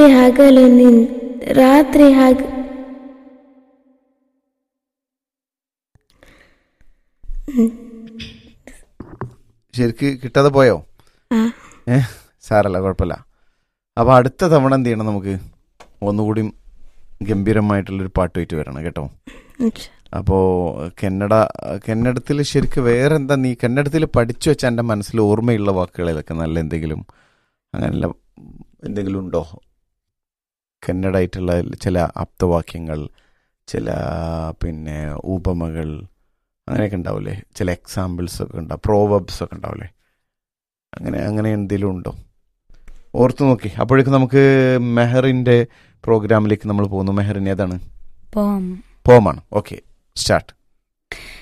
ಹಗಲು ನಿನ್ ರಾತ್ರಿ ಹಗ ശരിക്ക് കിട്ടാതെ പോയോ ആ ഏ സാരല്ല കുഴപ്പമില്ല അപ്പോൾ അടുത്ത തവണ എന്ത് ചെയ്യണം നമുക്ക് ഒന്നുകൂടി ഗംഭീരമായിട്ടുള്ളൊരു പാട്ടുമായിട്ട് വരണം കേട്ടോ ഇൻഷാ. അപ്പോൾ കന്നഡ കന്നഡത്തിൽ ശരിക്ക് വേറെ എന്താ നീ കന്നഡത്തിൽ പഠിച്ചു വെച്ച എൻ്റെ മനസ്സിൽ ഓർമ്മയുള്ള വാക്കുകളിലൊക്കെ നല്ല എന്തെങ്കിലും അങ്ങനെയുള്ള എന്തെങ്കിലും ഉണ്ടോ കന്നഡായിട്ടുള്ള ചില ആപ്തവാക്യങ്ങൾ ചില പിന്നെ ഉപമകൾ അങ്ങനെയൊക്കെ ഉണ്ടാവില്ലേ ചില എക്സാമ്പിൾസ് ഒക്കെ ഉണ്ടാവും പ്രോവബ്സ് ഒക്കെ ഉണ്ടാവില്ലേ അങ്ങനെ അങ്ങനെ എന്തെങ്കിലും ഉണ്ടോ ഓർത്തു നോക്കി അപ്പോഴേക്കും നമുക്ക് മെഹറിൻ്റെ പ്രോഗ്രാമിലേക്ക് നമ്മൾ പോകുന്നു മെഹറിൻ ഏതാണ് പോം പോമാണ് ഓക്കെ സ്റ്റാർട്ട്